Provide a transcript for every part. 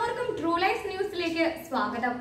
എല്ലാവർക്കും true life ന്യൂസിലേക്ക് സ്വാഗതം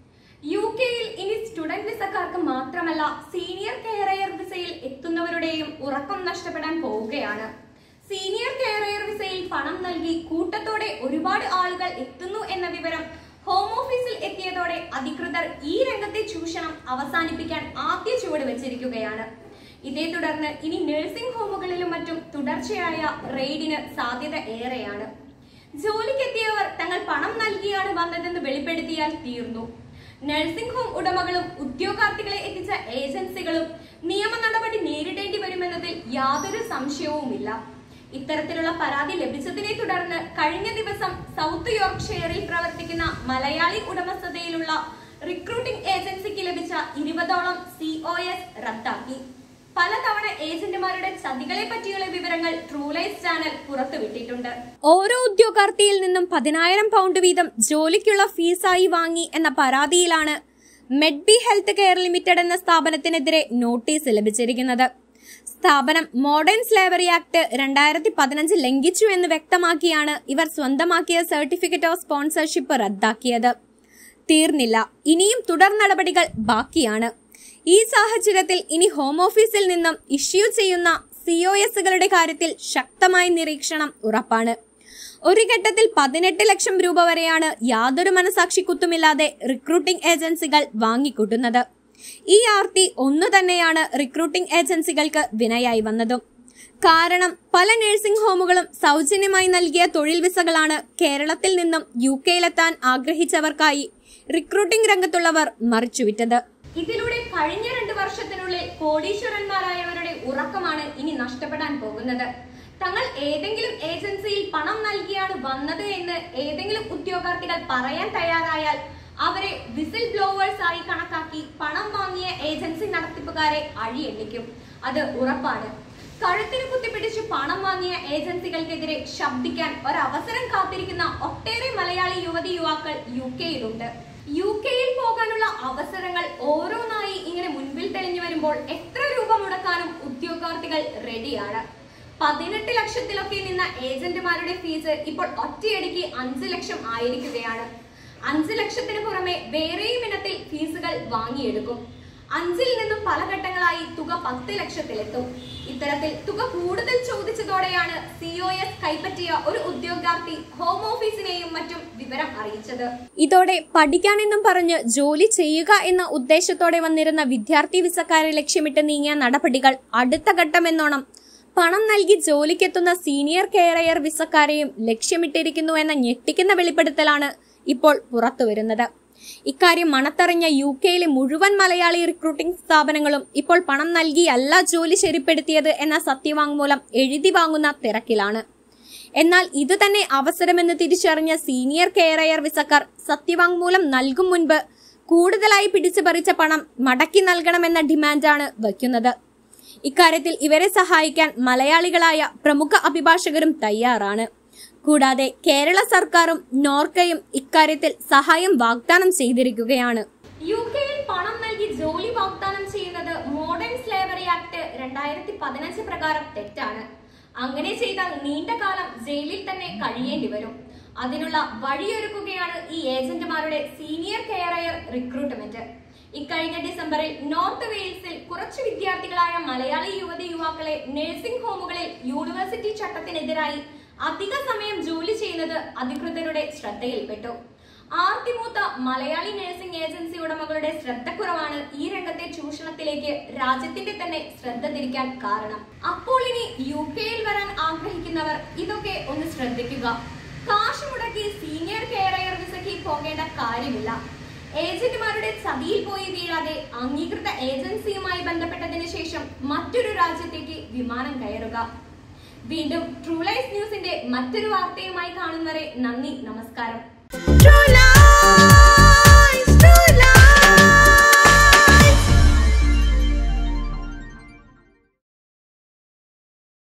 യു കെയിൽ ഇനി സ്റ്റുഡന്റ് വിസക്കാർക്ക് മാത്രമല്ല സീനിയർ കെയറയർ വിസയിൽ എത്തുന്നവരുടെയും ഉറക്കം നഷ്ടപ്പെടാൻ പോവുകയാണ് സീനിയർ കെയറയർ വിസയിൽ പണം നൽകി കൂട്ടത്തോടെ ഒരുപാട് ആളുകൾ എത്തുന്നു എന്ന വിവരം ഹോം ഓഫീസിൽ എത്തിയതോടെ അധികൃതർ ഈ രംഗത്തെ ചൂഷണം അവസാനിപ്പിക്കാൻ ആദ്യ ചുവട് വെച്ചിരിക്കുകയാണ് ഇതേ തുടർന്ന് ഇനി നഴ്സിംഗ് ഹോമുകളിലും മറ്റും തുടർച്ചയായ റെയ്ഡിന് സാധ്യത ഏറെയാണ് ജോലിക്കെത്തിയവർ തങ്ങൾ പണം നൽകിയാണ് വന്നതെന്ന് വെളിപ്പെടുത്തിയാൽ തീർന്നു നഴ്സിംഗ് ഹോം ഉടമകളും ഉദ്യോഗാർത്ഥികളെ എത്തിച്ച ഏജൻസികളും നിയമ നടപടി നേരിടേണ്ടി വരുമെന്നതിൽ യാതൊരു സംശയവുമില്ല ഇത്തരത്തിലുള്ള പരാതി ലഭിച്ചതിനെ തുടർന്ന് കഴിഞ്ഞ ദിവസം സൗത്ത് യോർക്ക്ഷയറിൽ പ്രവർത്തിക്കുന്ന മലയാളി ഉടമസ്ഥതയിലുള്ള റിക്രൂട്ടിംഗ് ഏജൻസിക്ക് ലഭിച്ച ഇരുപതോളം സി ഒ എസ് റദ്ദാക്കി പലതവണ ഏജന്റുമാരുടെ ചതികളെ പറ്റിയുള്ള വിവരങ്ങൾ ട്രൂലൈസ് ചാനൽ പുറത്തുവിട്ടിട്ടുണ്ട് ഓരോ ഉദ്യോഗാർത്ഥിയിൽ നിന്നും പതിനായിരം പൗണ്ട് വീതം ജോലിക്കുള്ള ഫീസായി വാങ്ങി എന്ന പരാതിയിലാണ് മെഡ്ബി ഹെൽത്ത് കെയർ ലിമിറ്റഡ് എന്ന സ്ഥാപനത്തിനെതിരെ നോട്ടീസ് ലഭിച്ചിരിക്കുന്നത് സ്ഥാപനം മോഡേൺ സ്ലേവറി ആക്ട് രണ്ടായിരത്തി പതിനഞ്ച് ലംഘിച്ചു എന്ന് വ്യക്തമാക്കിയാണ് ഇവർ സ്വന്തമാക്കിയ സർട്ടിഫിക്കറ്റ് ഓഫ് സ്പോൺസർഷിപ്പ് റദ്ദാക്കിയത് തീർന്നില്ല ഇനിയും തുടർ നടപടികൾ ബാക്കിയാണ് ഈ സാഹചര്യത്തിൽ ഇനി ഹോം ഓഫീസിൽ നിന്നും ഇഷ്യൂ ചെയ്യുന്ന സി ഒ എസുകളുടെ കാര്യത്തിൽ ശക്തമായ നിരീക്ഷണം ഉറപ്പാണ് ഒരു ഘട്ടത്തിൽ പതിനെട്ട് ലക്ഷം രൂപ വരെയാണ് യാതൊരു മനസാക്ഷി കുത്തുമില്ലാതെ റിക്രൂട്ടിംഗ് ഏജൻസികൾ വാങ്ങിക്കൂട്ടുന്നത് ഈ ആർത്തി ഒന്നു തന്നെയാണ് റിക്രൂട്ടിംഗ് ഏജൻസികൾക്ക് വിനയായി വന്നതും കാരണം പല നഴ്സിംഗ് ഹോമുകളും സൗജന്യമായി നൽകിയ തൊഴിൽ വിസകളാണ് കേരളത്തിൽ നിന്നും യു കെയിലെത്താൻ ആഗ്രഹിച്ചവർക്കായി റിക്രൂട്ടിംഗ് രംഗത്തുള്ളവർ മറിച്ചുവിറ്റത് ഇതിലൂടെ കഴിഞ്ഞ രണ്ട് വർഷത്തിനുള്ളിൽ കോടീശ്വരന്മാരായവരുടെ ഉറക്കമാണ് ഇനി നഷ്ടപ്പെടാൻ പോകുന്നത് തങ്ങൾ ഏതെങ്കിലും ഏജൻസിയിൽ പണം നൽകിയാണ് വന്നത് എന്ന് ഏതെങ്കിലും ഉദ്യോഗാർത്ഥികൾ പറയാൻ തയ്യാറായാൽ അവരെ വിസിൽ ബ്ലോവേഴ്സ് ആയി കണക്കാക്കി പണം വാങ്ങിയ ഏജൻസി നടത്തിപ്പുകാരെ അഴിയെണ്ണിക്കും അത് ഉറപ്പാണ് കഴുത്തിന് കുത്തിപ്പിടിച്ച് പണം വാങ്ങിയ ഏജൻസികൾക്കെതിരെ ശബ്ദിക്കാൻ ഒരവസരം കാത്തിരിക്കുന്ന ഒട്ടേറെ മലയാളി യുവതി യുവാക്കൾ യു കെയിലുണ്ട് യു കെയിൽ പോകാനുള്ള അവസരങ്ങൾ ഓരോന്നായി ഇങ്ങനെ മുൻപിൽ തെളിഞ്ഞു വരുമ്പോൾ എത്ര രൂപ മുടക്കാനും ഉദ്യോഗാർത്ഥികൾ റെഡിയാണ് പതിനെട്ട് ലക്ഷത്തിലൊക്കെ നിന്ന ഏജന്റുമാരുടെ ഫീസ് ഇപ്പോൾ ഒറ്റയടിക്ക് അഞ്ച് ലക്ഷം ആയിരിക്കുകയാണ് അഞ്ച് ലക്ഷത്തിന് പുറമെ വേറെയും ഇനത്തിൽ ഫീസുകൾ വാങ്ങിയെടുക്കും അഞ്ചിൽ നിന്നും പല ഘട്ടങ്ങളായി തുക പത്ത് ലക്ഷത്തിലെത്തും ഇത്തരത്തിൽ തുക കൂടുതൽ ചോദിച്ചതോടെയാണ് സി ഒ എസ് കൈപ്പറ്റിയ ഒരു ഉദ്യോഗാർത്ഥി ഹോം ഓഫീസിനെയും മറ്റും വിവരം അറിയിച്ചത് ഇതോടെ പഠിക്കാനെന്നും പറഞ്ഞ് ജോലി ചെയ്യുക എന്ന ഉദ്ദേശത്തോടെ വന്നിരുന്ന വിദ്യാർത്ഥി വിസക്കാരെ ലക്ഷ്യമിട്ട് നീങ്ങിയ നടപടികൾ അടുത്ത ഘട്ടമെന്നോണം പണം നൽകി ജോലിക്കെത്തുന്ന സീനിയർ കെയറയർ വിസക്കാരെയും ലക്ഷ്യമിട്ടിരിക്കുന്നു എന്ന ഞെട്ടിക്കുന്ന വെളിപ്പെടുത്തലാണ് ഇപ്പോൾ പുറത്തുവരുന്നത് ഇക്കാര്യം മണത്തറിഞ്ഞ യു കെയിലെ മുഴുവൻ മലയാളി റിക്രൂട്ടിംഗ് സ്ഥാപനങ്ങളും ഇപ്പോൾ പണം നൽകിയല്ല ജോലി ശരിപ്പെടുത്തിയത് എന്ന സത്യവാങ്മൂലം എഴുതി വാങ്ങുന്ന തിരക്കിലാണ് എന്നാൽ ഇത് തന്നെ അവസരമെന്ന് തിരിച്ചറിഞ്ഞ സീനിയർ കെയറയർ വിസക്കാർ സത്യവാങ്മൂലം നൽകും മുൻപ് കൂടുതലായി പിടിച്ചു പറിച്ച പണം മടക്കി നൽകണമെന്ന ഡിമാൻഡാണ് വയ്ക്കുന്നത് ഇക്കാര്യത്തിൽ ഇവരെ സഹായിക്കാൻ മലയാളികളായ പ്രമുഖ അഭിഭാഷകരും തയ്യാറാണ് കൂടാതെ കേരള സർക്കാരും നോർക്കയും ഇക്കാര്യത്തിൽ സഹായം വാഗ്ദാനം ചെയ്തിരിക്കുകയാണ് യു കെയിൽ പണം നൽകി ജോലി വാഗ്ദാനം ചെയ്യുന്നത് മോഡേൺ സ്ലേവറി ആക്ട് രണ്ടായിരത്തി പതിനഞ്ച് പ്രകാരം തെറ്റാണ് അങ്ങനെ ചെയ്താൽ നീണ്ട കാലം ജയിലിൽ തന്നെ കഴിയേണ്ടി വരും അതിനുള്ള വഴിയൊരുക്കുകയാണ് ഈ ഏജന്റുമാരുടെ സീനിയർ കെയറയർ റിക്രൂട്ട്മെന്റ് ഇക്കഴിഞ്ഞ ഡിസംബറിൽ നോർത്ത് വെയിൽസിൽ കുറച്ച് വിദ്യാർത്ഥികളായ മലയാളി യുവതി യുവാക്കളെ നഴ്സിംഗ് ഹോമുകളിൽ യൂണിവേഴ്സിറ്റി ചട്ടത്തിനെതിരായി അധിക സമയം ജോലി ചെയ്യുന്നത് അധികൃതരുടെ ശ്രദ്ധയിൽപ്പെട്ടു ആർത്തിമൂത്ത മലയാളി നഴ്സിംഗ് ഏജൻസി ഉടമകളുടെ ശ്രദ്ധക്കുറവാണ് ഈ രംഗത്തെ ചൂഷണത്തിലേക്ക് രാജ്യത്തിന്റെ തന്നെ ശ്രദ്ധ തിരിക്കാൻ കാരണം അപ്പോൾ ഇനി യു കെയിൽ വരാൻ ആഗ്രഹിക്കുന്നവർ ഇതൊക്കെ ഒന്ന് ശ്രദ്ധിക്കുക കാശ് മുടക്കി സീനിയർ കെയറയർ വിസയ്ക്ക് പോകേണ്ട കാര്യമില്ല ഏജന്റുമാരുടെ ചതിയിൽ പോയി വീഴാതെ അംഗീകൃത ഏജൻസിയുമായി ബന്ധപ്പെട്ടതിന് ശേഷം മറ്റൊരു രാജ്യത്തേക്ക് വിമാനം കയറുക വീണ്ടും ട്രൂ ലൈഫ് ന്യൂസിന്റെ മറ്റൊരു വാർത്തയുമായി കാണുന്നവരെ നന്ദി നമസ്കാരം